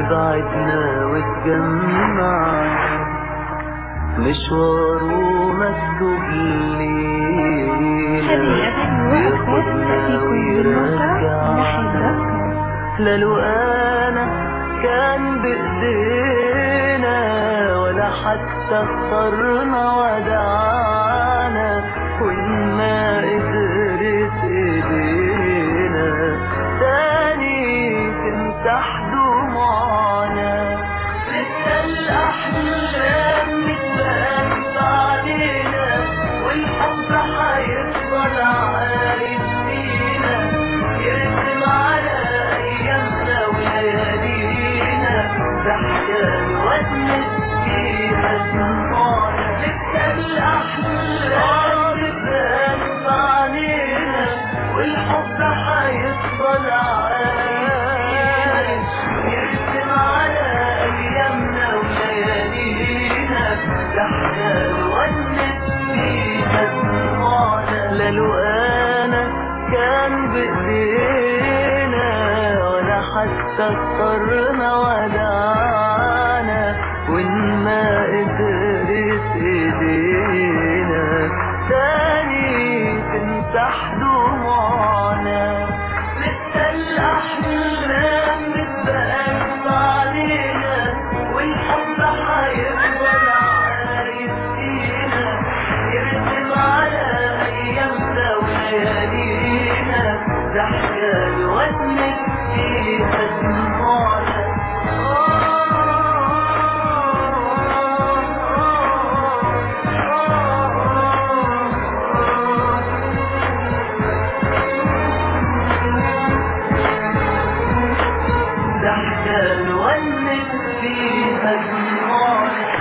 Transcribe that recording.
وبعدنا واتجمعنا مشواره مكتوب هذه لينا الأغاني وأكثر تأتيكم من موقع نحن دوت كوم. لا لو انا كان بايدينا ولا حتى اخترنا ودعانا كنا قدرت ايدينا تاني تمسح دموعنا لسه الاحلام متبقى علينا والحب هيفضل عايش فينا يرسم على ايامنا وليالينا ضحكة نونس فيها دموعنا لسه الاحلام متبقى علينا والحب هيفضل عايش يرسم على ايامنا وليالينا ضحكة نونس فيها دموعنا لا لو انا كان بايدينا ولا حتى اخترنا ودعانا وان ما قدرت ايدينا تاني تمسح دموعنا لسه الاحلام بتبقى علينا والحب هيفضل عايش فينا يرسم على ايامنا وليالينا ضحكة نونس فيها دموعنا ضحكة نونس فيها دموعنا